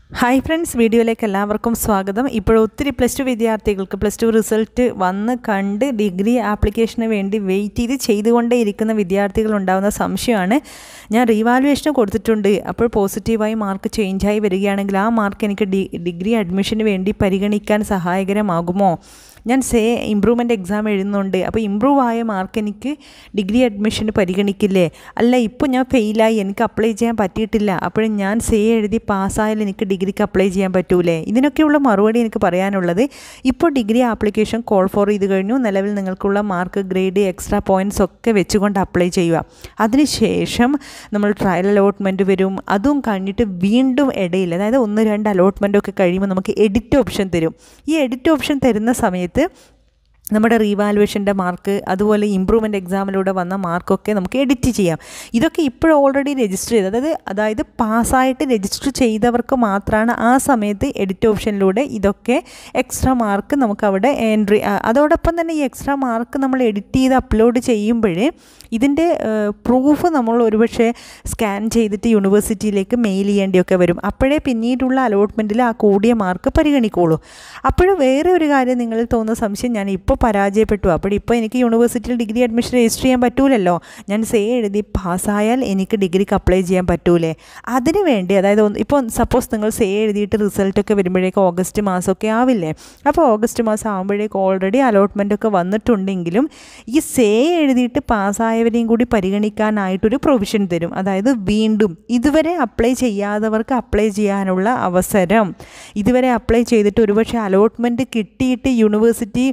hi friends വീഡിയോയിലേക്ക് എല്ലാവർക്കും സ്വാഗതം ഇപ്പോൾ ഒത്തിരി പ്ലസ് ടു വിദ്യാർത്ഥികൾക്ക് പ്ലസ് ടു റിസൾട്ട് വന്ന് കണ്ട് ഡിഗ്രി ആപ്ലിക്കേഷന് വേണ്ടി വെയിറ്റ് ചെയ്ത് ചെയ്തുകൊണ്ടേ ഇരിക്കുന്ന വിദ്യാർത്ഥികൾ ഉണ്ടാകുന്ന സംശയമാണ് ഞാൻ റീവാലുവേഷന് കൊടുത്തിട്ടുണ്ട് അപ്പോൾ പോസിറ്റീവായി മാർക്ക് ചേഞ്ചായി വരികയാണെങ്കിൽ ആ മാർക്ക് എനിക്ക് ഡി ഡിഗ്രി അഡ്മിഷന് വേണ്ടി പരിഗണിക്കാൻ സഹായകരമാകുമോ ഞാൻ സേ ഇമ്പ്രൂവ്മെൻ്റ് എക്സാം എഴുതുന്നുണ്ട് അപ്പോൾ ഇമ്പ്രൂവ് ആയ മാർക്ക് എനിക്ക് ഡിഗ്രി അഡ്മിഷന് പരിഗണിക്കില്ലേ അല്ല ഇപ്പോൾ ഞാൻ ഫെയിലായി എനിക്ക് അപ്ലൈ ചെയ്യാൻ പറ്റിയിട്ടില്ല അപ്പോഴും ഞാൻ സേ എഴുതി പാസ്സായാലും എനിക്ക് ഡിഗ്രിക്ക് അപ്ലൈ ചെയ്യാൻ പറ്റൂലേ ഇതിനൊക്കെയുള്ള മറുപടി എനിക്ക് പറയാനുള്ളത് ഇപ്പോൾ ഡിഗ്രി ആപ്ലിക്കേഷൻ കോൾ ഫോർ ചെയ്ത് കഴിഞ്ഞു നിലവിൽ നിങ്ങൾക്കുള്ള മാർക്ക് ഗ്രേഡ് എക്സ്ട്രാ പോയിൻറ്റ്സ് ഒക്കെ വെച്ചുകൊണ്ട് അപ്ലൈ ചെയ്യുക അതിനുശേഷം നമ്മൾ ട്രയൽ അലോട്ട്മെൻറ്റ് വരും അതും കഴിഞ്ഞിട്ട് വീണ്ടും ഇടയിൽ അതായത് ഒന്ന് രണ്ട് അലോട്ട്മെൻറ്റ് ഒക്കെ കഴിയുമ്പോൾ നമുക്ക് എഡിറ്റ് ഓപ്ഷൻ തരും ഈ എഡിറ്റ് ഓപ്ഷൻ തരുന്ന സമയത്ത് നമ്മുടെ റീവാലുവേഷൻ്റെ മാർക്ക് അതുപോലെ ഇമ്പ്രൂവ്മെൻറ്റ് എക്സാമിലൂടെ വന്ന മാർക്കൊക്കെ നമുക്ക് എഡിറ്റ് ചെയ്യാം ഇതൊക്കെ ഇപ്പോൾ ഓൾറെഡി രജിസ്റ്റർ ചെയ്ത് അതായത് അതായത് പാസ്സായിട്ട് രജിസ്റ്റർ ചെയ്തവർക്ക് മാത്രമാണ് ആ സമയത്ത് എഡിറ്റ് ഓപ്ഷനിലൂടെ ഇതൊക്കെ എക്സ്ട്രാ മാർക്ക് നമുക്ക് അവിടെ എൻട്രി അതോടൊപ്പം തന്നെ ഈ എക്സ്ട്രാ മാർക്ക് നമ്മൾ എഡിറ്റ് ചെയ്ത് അപ്ലോഡ് ചെയ്യുമ്പോഴേ ഇതിൻ്റെ പ്രൂഫ് നമ്മൾ ഒരുപക്ഷെ സ്കാൻ ചെയ്തിട്ട് യൂണിവേഴ്സിറ്റിയിലേക്ക് മെയിൽ ചെയ്യേണ്ടിയൊക്കെ വരും അപ്പോഴേ പിന്നീടുള്ള അലോട്ട്മെൻറ്റിൽ ആ കൂടിയ മാർക്ക് പരിഗണിക്കുള്ളൂ അപ്പോൾ വേറെ ഒരു കാര്യം നിങ്ങളിൽ തോന്നുന്ന സംശയം ഞാൻ ഇപ്പോൾ പരാജയപ്പെട്ടു അപ്പോൾ ഇപ്പോൾ എനിക്ക് യൂണിവേഴ്സിറ്റിയിൽ ഡിഗ്രി അഡ്മിഷൻ രജിസ്റ്റർ ചെയ്യാൻ പറ്റൂലല്ലോ ഞാൻ സേ എഴുതി പാസ്സായാൽ എനിക്ക് ഡിഗ്രിക്ക് അപ്ലൈ ചെയ്യാൻ പറ്റൂലേ അതിന് വേണ്ടി അതായത് ഇപ്പോൾ സപ്പോസ് നിങ്ങൾ സേ എഴുതിയിട്ട് റിസൾട്ടൊക്കെ വരുമ്പോഴേക്കും ഓഗസ്റ്റ് മാസമൊക്കെ ആവില്ലേ അപ്പോൾ ഓഗസ്റ്റ് മാസം ആകുമ്പോഴേക്കും ഓൾറെഡി അലോട്ട്മെൻ്റ് ഒക്കെ വന്നിട്ടുണ്ടെങ്കിലും ഈ സേ എഴുതിയിട്ട് പാസ്സായവരെയും കൂടി പരിഗണിക്കാനായിട്ടൊരു പ്രൊവിഷൻ തരും അതായത് വീണ്ടും ഇതുവരെ അപ്ലൈ ചെയ്യാത്തവർക്ക് അപ്ലൈ ചെയ്യാനുള്ള അവസരം ഇതുവരെ അപ്ലൈ ചെയ്തിട്ട് ഒരുപക്ഷെ അലോട്ട്മെൻറ്റ് കിട്ടിയിട്ട് യൂണിവേഴ്സിറ്റി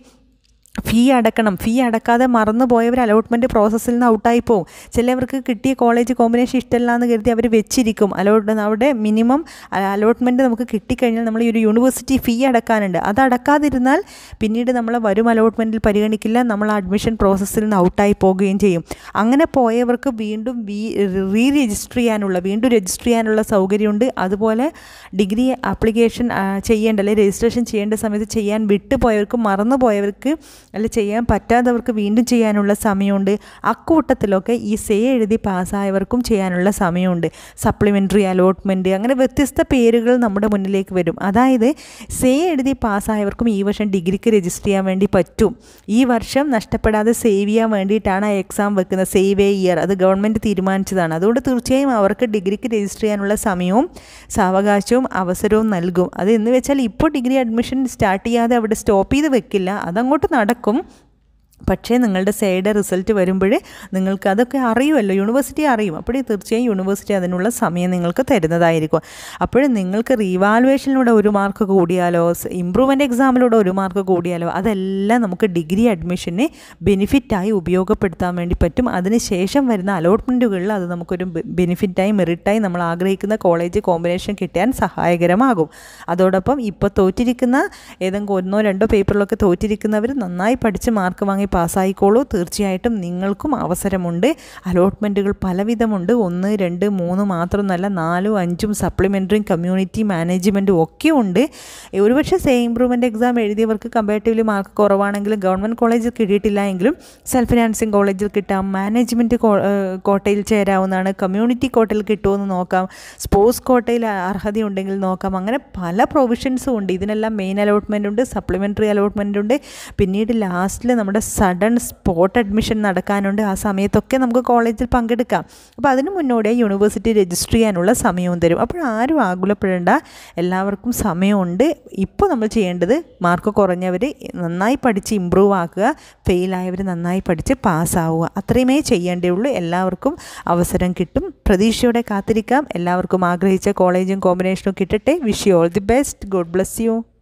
ഫീ അടക്കണം ഫീ അടക്കാതെ മറന്നു പോയവർ അലോട്ട്മെൻറ്റ് പ്രോസസ്സിൽ നിന്ന് ഔട്ടായി പോകും ചിലവർക്ക് കിട്ടിയ കോളേജ് കോമ്പിനേഷൻ ഇഷ്ടമല്ല എന്ന് കരുതി അവർ വെച്ചിരിക്കും അലോട്ട് അവിടെ മിനിമം അലോട്ട്മെൻറ്റ് നമുക്ക് കിട്ടിക്കഴിഞ്ഞാൽ നമ്മൾ ഈ ഒരു യൂണിവേഴ്സിറ്റി ഫീ അടക്കാനുണ്ട് അത് അടക്കാതിരുന്നാൽ പിന്നീട് നമ്മൾ വരും അലോട്ട്മെൻറ്റിൽ പരിഗണിക്കില്ല നമ്മൾ അഡ്മിഷൻ പ്രോസസ്സിൽ നിന്ന് ഔട്ടായി പോവുകയും ചെയ്യും അങ്ങനെ പോയവർക്ക് വീണ്ടും വീ റീ രജിസ്റ്റർ ചെയ്യാനുള്ള വീണ്ടും രജിസ്റ്റർ ചെയ്യാനുള്ള സൗകര്യമുണ്ട് അതുപോലെ ഡിഗ്രി ആപ്ലിക്കേഷൻ ചെയ്യേണ്ട അല്ലെങ്കിൽ രജിസ്ട്രേഷൻ ചെയ്യേണ്ട സമയത്ത് ചെയ്യാൻ വിട്ടുപോയവർക്ക് മറന്നു പോയവർക്ക് അല്ല ചെയ്യാൻ പറ്റാത്തവർക്ക് വീണ്ടും ചെയ്യാനുള്ള സമയമുണ്ട് അക്കൂട്ടത്തിലൊക്കെ ഈ സേ എഴുതി പാസ്സായവർക്കും ചെയ്യാനുള്ള സമയമുണ്ട് സപ്ലിമെൻ്ററി അലോട്ട്മെൻറ്റ് അങ്ങനെ വ്യത്യസ്ത പേരുകൾ നമ്മുടെ മുന്നിലേക്ക് വരും അതായത് സേ എഴുതി പാസ്സായവർക്കും ഈ വർഷം ഡിഗ്രിക്ക് രജിസ്റ്റർ ചെയ്യാൻ വേണ്ടി പറ്റും ഈ വർഷം നഷ്ടപ്പെടാതെ സേവ് ചെയ്യാൻ വേണ്ടിയിട്ടാണ് ആ എക്സാം വെക്കുന്നത് സേവ് എ ഇയർ അത് ഗവൺമെൻറ് തീരുമാനിച്ചതാണ് അതുകൊണ്ട് തീർച്ചയായും അവർക്ക് ഡിഗ്രിക്ക് രജിസ്റ്റർ ചെയ്യാനുള്ള സമയവും സാവകാശവും അവസരവും നൽകും അത് എന്ന് വെച്ചാൽ ഇപ്പോൾ ഡിഗ്രി അഡ്മിഷൻ സ്റ്റാർട്ട് ചെയ്യാതെ അവിടെ സ്റ്റോപ്പ് ചെയ്ത് വെക്കില്ല അതങ്ങോട്ട് നടക്കും പക്ഷേ നിങ്ങളുടെ സൈഡ് റിസൾട്ട് വരുമ്പോൾ നിങ്ങൾക്ക് അതൊക്കെ അറിയുമല്ലോ യൂണിവേഴ്സിറ്റി അറിയും അപ്പോൾ തീർച്ചയായും യൂണിവേഴ്സിറ്റി അതിനുള്ള സമയം നിങ്ങൾക്ക് തരുന്നതായിരിക്കും അപ്പോൾ നിങ്ങൾക്ക് റീവാലുവേഷനിലൂടെ ഒരു മാർക്ക് കൂടിയാലോ ഇമ്പ്രൂവ്മെൻറ്റ് എക്സാമിലൂടെ ഒരു മാർക്ക് കൂടിയാലോ അതെല്ലാം നമുക്ക് ഡിഗ്രി അഡ്മിഷന് ബെനിഫിറ്റായി ഉപയോഗപ്പെടുത്താൻ വേണ്ടി പറ്റും അതിനുശേഷം വരുന്ന അലോട്ട്മെൻറ്റുകളിൽ അത് നമുക്കൊരു ബെനിഫിറ്റായി മെറിറ്റായി നമ്മൾ ആഗ്രഹിക്കുന്ന കോളേജ് കോമ്പിനേഷൻ കിട്ടാൻ സഹായകരമാകും അതോടൊപ്പം ഇപ്പോൾ തോറ്റിരിക്കുന്ന ഏതെങ്കിലും ഒന്നോ രണ്ടോ പേപ്പറിലൊക്കെ തോറ്റിരിക്കുന്നവർ നന്നായി പഠിച്ച് മാർക്ക് വാങ്ങി പാസ്സായിക്കോളൂ തീർച്ചയായിട്ടും നിങ്ങൾക്കും അവസരമുണ്ട് അലോട്ട്മെൻറ്റുകൾ പലവിധമുണ്ട് ഒന്ന് രണ്ട് മൂന്ന് മാത്രമൊന്നുമല്ല നാലും അഞ്ചും സപ്ലിമെൻ്ററിയും കമ്മ്യൂണിറ്റി മാനേജ്മെൻറ്റും ഒക്കെ ഉണ്ട് ഒരുപക്ഷെ സേ ഇമ്പ്രൂവ്മെൻറ്റ് എക്സാം എഴുതിയവർക്ക് കമ്പാരിറ്റീവ്ലി മാർക്ക് കുറവാണെങ്കിലും ഗവൺമെൻറ് കോളേജിൽ കിട്ടിയിട്ടില്ല എങ്കിലും സെൽഫ് ഫിനാൻസിങ് കോളേജിൽ കിട്ടാം മാനേജ്മെൻറ്റ് കോട്ടയിൽ ചേരാവുന്നതാണ് കമ്മ്യൂണിറ്റി കോട്ടയിൽ കിട്ടുമെന്ന് നോക്കാം സ്പോർട്സ് കോട്ടയിൽ അർഹതയുണ്ടെങ്കിൽ നോക്കാം അങ്ങനെ പല പ്രൊവിഷൻസും ഉണ്ട് ഇതിനെല്ലാം മെയിൻ അലോട്ട്മെൻ്റ് ഉണ്ട് സപ്ലിമെൻ്ററി അലോട്ട്മെൻ്റ് ഉണ്ട് പിന്നീട് ലാസ്റ്റിൽ നമ്മുടെ സഡൻ സ്പോട്ട് അഡ്മിഷൻ നടക്കാനുണ്ട് ആ സമയത്തൊക്കെ നമുക്ക് കോളേജിൽ പങ്കെടുക്കാം അപ്പോൾ അതിന് മുന്നോടിയായി യൂണിവേഴ്സിറ്റി രജിസ്റ്റർ ചെയ്യാനുള്ള സമയവും തരും അപ്പോൾ ആരും ആകുലപ്പെടേണ്ട എല്ലാവർക്കും സമയമുണ്ട് ഇപ്പോൾ നമ്മൾ ചെയ്യേണ്ടത് മാർക്ക് കുറഞ്ഞവർ നന്നായി പഠിച്ച് ഇമ്പ്രൂവ് ആക്കുക ഫെയിലായവർ നന്നായി പഠിച്ച് പാസ്സാവുക അത്രയുമേ ചെയ്യേണ്ടതുള്ളൂ എല്ലാവർക്കും അവസരം കിട്ടും പ്രതീക്ഷയോടെ കാത്തിരിക്കാം എല്ലാവർക്കും ആഗ്രഹിച്ച കോളേജും കോമ്പിനേഷനും കിട്ടട്ടെ wish you all the best God bless U